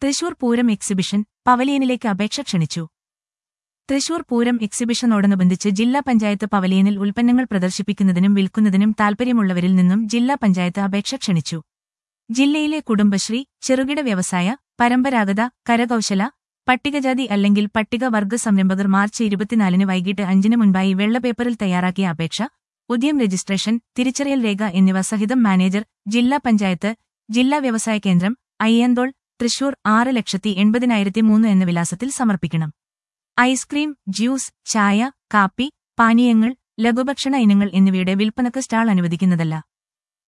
Thrissur Pooram exhibition പവലിയനിലേക്ക് അപേക്ഷ ക്ഷണിച്ചു തൃശൂർ പൂരം എക്സിബിഷനോടനുബന്ധിച്ച് ജില്ലാ പഞ്ചായത്ത് പവലിയനിൽ ഉൽപ്പന്നങ്ങൾ പ്രദർശിപ്പിക്കുന്നതിനും വിൽക്കുന്നതിനും താൽപര്യമുള്ളവരിൽ നിന്നും ജില്ലാ പഞ്ചായത്ത് അപേക്ഷ ക്ഷണിച്ചു ജില്ലയിലെ കുടുംബശ്രീ ചെറുകിട വ്യവസായ പരമ്പരാഗത കരകൌശല പട്ടികജാതി അല്ലെങ്കിൽ പട്ടികവർഗ സംരംഭകർ മാർച്ച് ഇരുപത്തിനാലിന് വൈകിട്ട് അഞ്ചിന് മുൻപായി വെള്ളപേപ്പറിൽ തയ്യാറാക്കിയ അപേക്ഷ ഉദ്യം രജിസ്ട്രേഷൻ തിരിച്ചറിയൽ രേഖ എന്നിവ സഹിതം മാനേജർ ജില്ലാ പഞ്ചായത്ത് ജില്ലാ വ്യവസായ കേന്ദ്രം അയ്യന്തോൾ തൃശൂർ ആറ് ലക്ഷത്തി എൺപതിനായിരത്തി മൂന്ന് എന്ന വിലാസത്തിൽ സമർപ്പിക്കണം ഐസ്ക്രീം ജ്യൂസ് ചായ കാപ്പി പാനീയങ്ങൾ ലഘുഭക്ഷണ ഇനങ്ങൾ എന്നിവയുടെ വിൽപ്പനക്ക് സ്റ്റാൾ അനുവദിക്കുന്നതല്ല